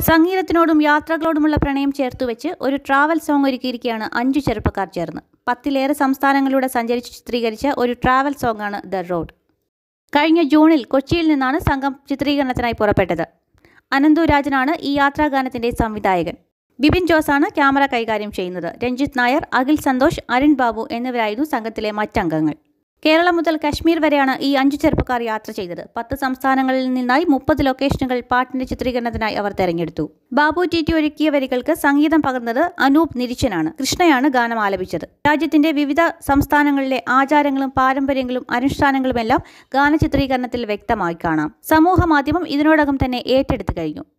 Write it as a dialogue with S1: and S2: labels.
S1: സംഗീതത്തിനോടും യാത്രകളോടുമുള്ള പ്രണയം ചേർത്തുവെച്ച് ഒരു travel song ഒരുക്കിയിരിക്കുകയാണ് അഞ്ചു ചെറുപ്പക്കാർ ചേർന്ന് പത്തിലേറെ സംസ്ഥാനങ്ങളിലൂടെ സഞ്ചരിച്ച് ചിത്രീകരിച്ച ഒരു ട്രാവൽ സോങ്ങാണ് ദ റോഡ് കഴിഞ്ഞ ജൂണിൽ കൊച്ചിയിൽ നിന്നാണ് സംഘം ചിത്രീകരണത്തിനായി പുറപ്പെട്ടത് അനന്തു രാജനാണ് ഈ യാത്രാഗാനത്തിന്റെ സംവിധായകൻ ബിപിൻ ജോസാണ് ക്യാമറ കൈകാര്യം ചെയ്യുന്നത് രഞ്ജിത്ത് നായർ അഖിൽ സന്തോഷ് അരുൺ ബാബു എന്നിവരായിരുന്നു സംഘത്തിലെ മറ്റംഗങ്ങൾ കേരളം മുതൽ കശ്മീർ വരെയാണ് ഈ അഞ്ചു ചെറുപ്പക്കാർ യാത്ര ചെയ്തത് പത്ത് സംസ്ഥാനങ്ങളിൽ നിന്നായി മുപ്പത് ലൊക്കേഷനുകൾ പാട്ടിന്റെ ചിത്രീകരണത്തിനായി അവർ തെരഞ്ഞെടുത്തു ബാബു ടി ടി ഒരുക്കിയ വരികൾക്ക് സംഗീതം പകർന്നത് അനൂപ് നിരിച്ചനാണ് കൃഷ്ണയാണ് ഗാനം ആലപിച്ചത് രാജ്യത്തിന്റെ വിവിധ സംസ്ഥാനങ്ങളിലെ ആചാരങ്ങളും പാരമ്പര്യങ്ങളും അനുഷ്ഠാനങ്ങളുമെല്ലാം ഗാന ചിത്രീകരണത്തിൽ വ്യക്തമായി കാണാം സമൂഹ മാധ്യമം ഇതിനോടകം തന്നെ ഏറ്റെടുത്തു കഴിഞ്ഞു